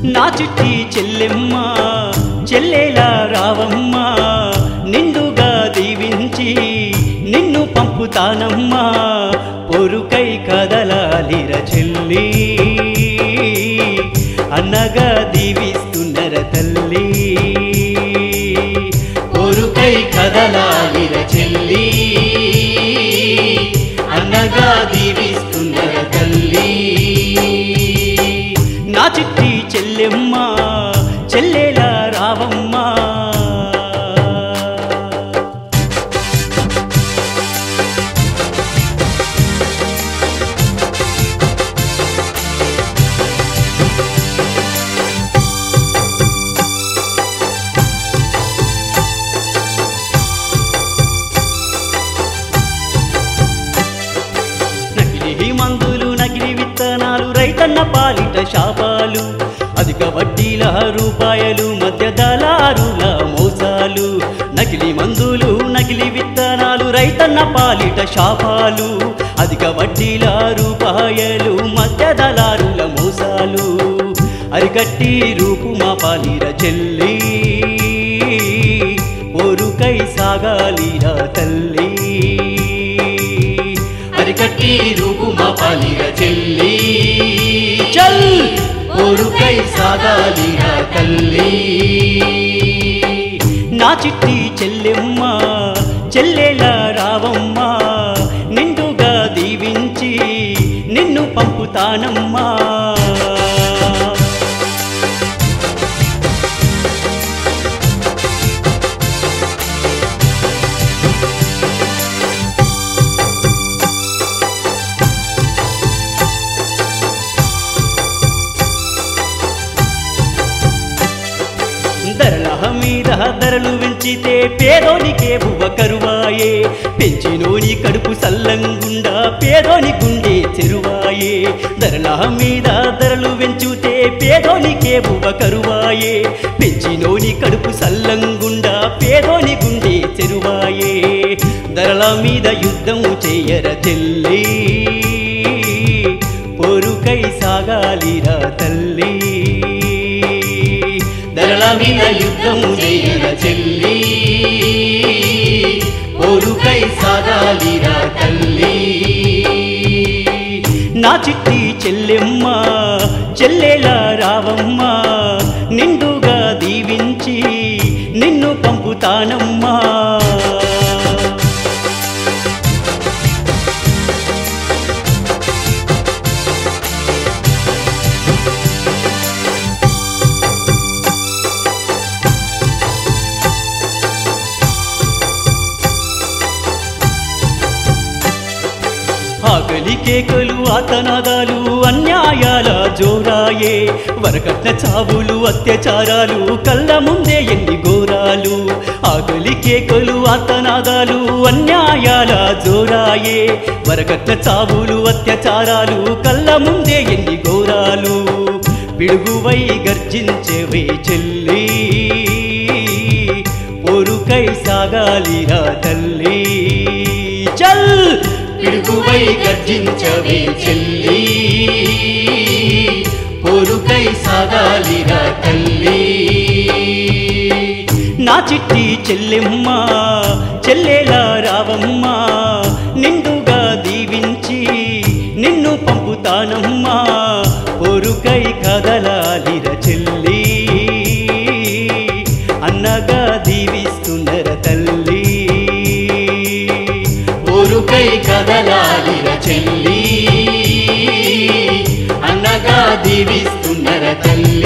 నా చిట్టి చెల్లెమ్మ చెల్లెలా రావమ్మ నిండుగా దీవించి నిన్ను పంపుతానమ్మా పొరుకై కదలాలిర చెల్లి అన్నగా దీవిస్తున్నర తల్లి పొరుకై కదలాలిర చెల్లి అన్నగా దీవిస్తున్నర తల్లి నా చిట్టి చెల్లెమ్మ చెల్లెలా రావమ్మా నకిలీ మందులు నకిలీ విత్తనాలు రైతన్న పాలిట శాపాలు అధిక వడ్డీల రూపాయలు మధ్య దళారుల మోసాలు నకిలీ మందులు నకిలీ విత్తనాలు రైతన్న పాలిట శాపాలు అధిక వడ్డీల రూపాయలు మధ్య దళారుల మోసాలు అరికట్టి రూపు మా పాలిర చెల్లి ఒరుకై సాగాలిరా తల్లి అరికట్టి రూపు మా పాలిర చెల్లి చల్ ఒరుకై సాగాలిరా తల్లి నా చిట్టి చెల్లెమ్మ చెల్లెలా రావమ్మ నిండుగా దీవించి నిన్ను పంపుతానమ్మా ధరల మీద ధరలు పెంచితే పేదోనికే బువ్వ కరువాయే పెంచినోని కడుపు సల్లంగుండా పేదోని గుండె చెరువాయే ధరల మీద ధరలు పెంచుతే పేదోనికే బువ్వ కరువాయే పెంచినోని కడుపు సల్లంగుండా పేదోని గుండె చెరువాయే ధరల మీద యుద్ధం చేయర చెల్లి పొరుకై సాగాలిరా తల్లి ధరల మీద యుద్ధం చేయర చెల్లి పొరుకై సాగాలిరా తల్లి నా చిట్టి చెల్లెమ్మ చెల్లెలా రావమ్మ నిండుగా దీవించి నిన్ను పంపుతానమ్మా ఆకలి కేకలు ఆతనాదాలు అన్యాయాల జోరాయే వరకట్న చావులు అత్యాచారాలు కళ్ళ ముందే ఎన్ని ఘోరాలు ఆకలి కేకలు ఆతనాదాలు అన్యాయాల జోరాయే వరకట్న చావులు అత్యాచారాలు కళ్ళ ముందే ఎన్ని ఘోరాలు పిడుగువై గర్జించేవే చెల్లి పొరుకై సాగాలిరా తల్లి చల్ పిడుగువై గర్జించవే చెల్లి పొరుకై సాగాలిరా తల్లి నా చిట్టి చెల్లెమ్మ చెల్లెలా రావమ్మ నిండుగా దీవించి నిన్ను పంపుతానమ్మా పొరుకై కదలాలిర చెల్లి అన్నగా దీవిస్తున్నర తల్లి పొరుకై కదలాలిర చెల్లి అన్నగా దీవిస్తున్నర తల్లి